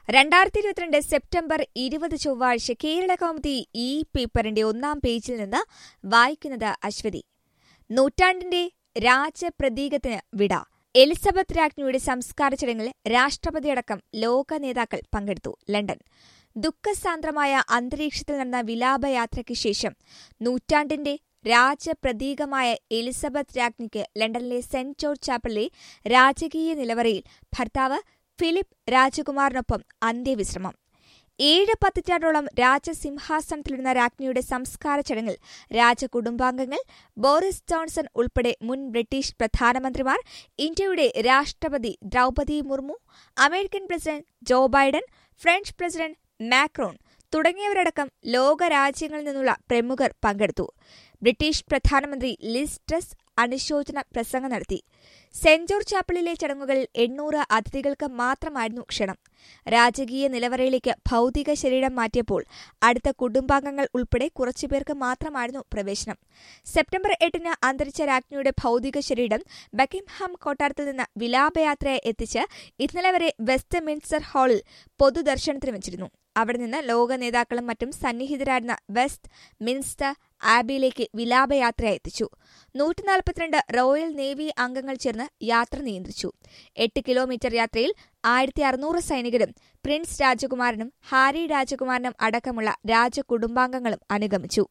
രണ്ടായിരത്തി ഇരുപത്തിരണ്ട് സെപ്റ്റംബർ ഇരുപത് ചൊവ്വാഴ്ച കേരള കൗമുദി ഈ പേപ്പറിന്റെ ഒന്നാം പേജിൽ നിന്ന് വായിക്കുന്നത് അശ്വതി നൂറ്റാണ്ടിന്റെ രാജപ്രതീകത്തിന് വിട എലിസബത്ത് രാജ്ഞിയുടെ സംസ്കാര ചടങ്ങിൽ രാഷ്ട്രപതിയടക്കം ലോക നേതാക്കൾ പങ്കെടുത്തു ലണ്ടൻ ദുഃഖസാന്ദ്രമായ അന്തരീക്ഷത്തിൽ നടന്ന വിലാപയാത്രയ്ക്ക് ശേഷം നൂറ്റാണ്ടിന്റെ രാജപ്രതീകമായ എലിസബത്ത് രാജ്ഞിക്ക് ലണ്ടനിലെ സെന്റ് ജോർജ് ചാപ്പലിലെ രാജകീയ നിലവറയിൽ ഭർത്താവ് ഫിലിപ്പ് രാജകുമാറിനൊപ്പം അന്ത്യവിശ്രമം ഏഴ് പതിറ്റാണ്ടോളം രാജസിംഹാസനത്തിലിരുന്ന രാജ്ഞിയുടെ സംസ്കാര ചടങ്ങിൽ രാജകുടുംബാംഗങ്ങൾ ബോറിസ് ജോൺസൺ ഉൾപ്പെടെ മുൻ ബ്രിട്ടീഷ് പ്രധാനമന്ത്രിമാർ ഇന്ത്യയുടെ രാഷ്ട്രപതി Droupadi Murmu American president Joe Biden French president Macron തുടങ്ങിയവരടക്കം ലോകരാജ്യങ്ങളിൽ നിന്നുള്ള പ്രമുഖർ പങ്കെടുത്തു ബ്രിട്ടീഷ് പ്രധാനമന്ത്രി ലിസ് ട്രസ് അനുശോചന പ്രസംഗം നടത്തി സെന്റ് ജോർജ് ചാപ്പലിലെ ചടങ്ങുകളിൽ എണ്ണൂറ് അതിഥികൾക്ക് മാത്രമായിരുന്നു ക്ഷണം രാജകീയ നിലവറയിലേക്ക് ഭൗതിക ശരീരം മാറ്റിയപ്പോൾ അടുത്ത കുടുംബാംഗങ്ങൾ ഉൾപ്പെടെ കുറച്ചുപേർക്ക് മാത്രമായിരുന്നു പ്രവേശനം സെപ്റ്റംബർ എട്ടിന് അന്തരിച്ച രാജ്ഞിയുടെ ഭൗതിക ശരീരം ബക്കിംഹാം കൊട്ടാരത്തിൽ നിന്ന് വിലാപയാത്രയെ എത്തിച്ച് ഇന്നലെ വരെ വെസ്റ്റ് മിൻസ്റ്റർ ഹാളിൽ പൊതുദർശനത്തിന് വെച്ചിരുന്നു അവിടെ നിന്ന് ലോക നേതാക്കളും മറ്റും സന്നിഹിതരായിരുന്ന വെസ്റ്റ് മിൻസ്റ്റർ ആബിയിലേക്ക് വിലാപയാത്രയായി എത്തിച്ചു നൂറ്റി നാൽപ്പത്തിരണ്ട് റോയൽ നേവി അംഗങ്ങൾ ചേർന്ന് യാത്ര നിയന്ത്രിച്ചു എട്ട് കിലോമീറ്റർ യാത്രയിൽ ആയിരത്തി അറുന്നൂറ് സൈനികരും പ്രിൻസ് രാജകുമാരനും ഹാരി രാജകുമാരനും അടക്കമുള്ള രാജകുടുംബാംഗങ്ങളും അനുഗമിച്ചു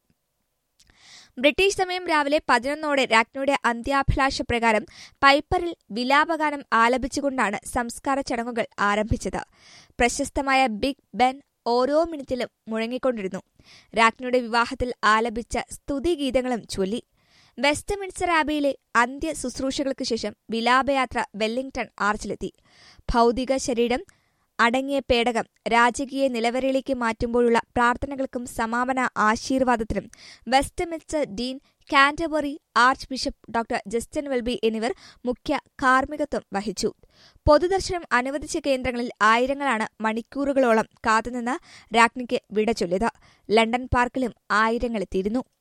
ബ്രിട്ടീഷ് സമയം രാവിലെ പതിനൊന്നോടെ രാജ്ഞിയുടെ അന്ത്യാഭിലാഷ പ്രകാരം പൈപ്പറിൽ വിലാപഗാനം ആലപിച്ചുകൊണ്ടാണ് സംസ്കാര ചടങ്ങുകൾ ആരംഭിച്ചത് പ്രശസ്തമായ ബിഗ് ബെൻ ഓരോ മിനിറ്റിലും മുഴങ്ങിക്കൊണ്ടിരുന്നു രാജ്ഞിയുടെ വിവാഹത്തിൽ ആലപിച്ച സ്തുതിഗീതങ്ങളും ചൊല്ലി വെസ്റ്റ് മിൻസ്റ്റർ ആബിയിലെ അന്ത്യ ശുശ്രൂഷകൾക്ക് ശേഷം വിലാപയാത്ര വെല്ലിംഗ്ടൺ ആർച്ചിലെത്തി ഭൗതിക ശരീരം അടങ്ങിയ പേടകം രാജകീയ നിലവറയിലേക്ക് മാറ്റുമ്പോഴുള്ള പ്രാർത്ഥനകൾക്കും സമാപന ആശീർവാദത്തിനും Westminster dean Canterbury archbishop doctor Justin Welby എന്നിവർ മുഖ്യ കാർമ്മികത്വം വഹിച്ചു പൊതുദർശനം അനുവദിച്ച കേന്ദ്രങ്ങളിൽ ആയിരങ്ങളാണ് മണിക്കൂറുകളോളം കാത്തുനിന്ന് രാജ്ഞിക്ക് വിട ചൊല്ലിയത് ലണ്ടൻ പാർക്കിലും ആയിരങ്ങളെത്തിയിരുന്നു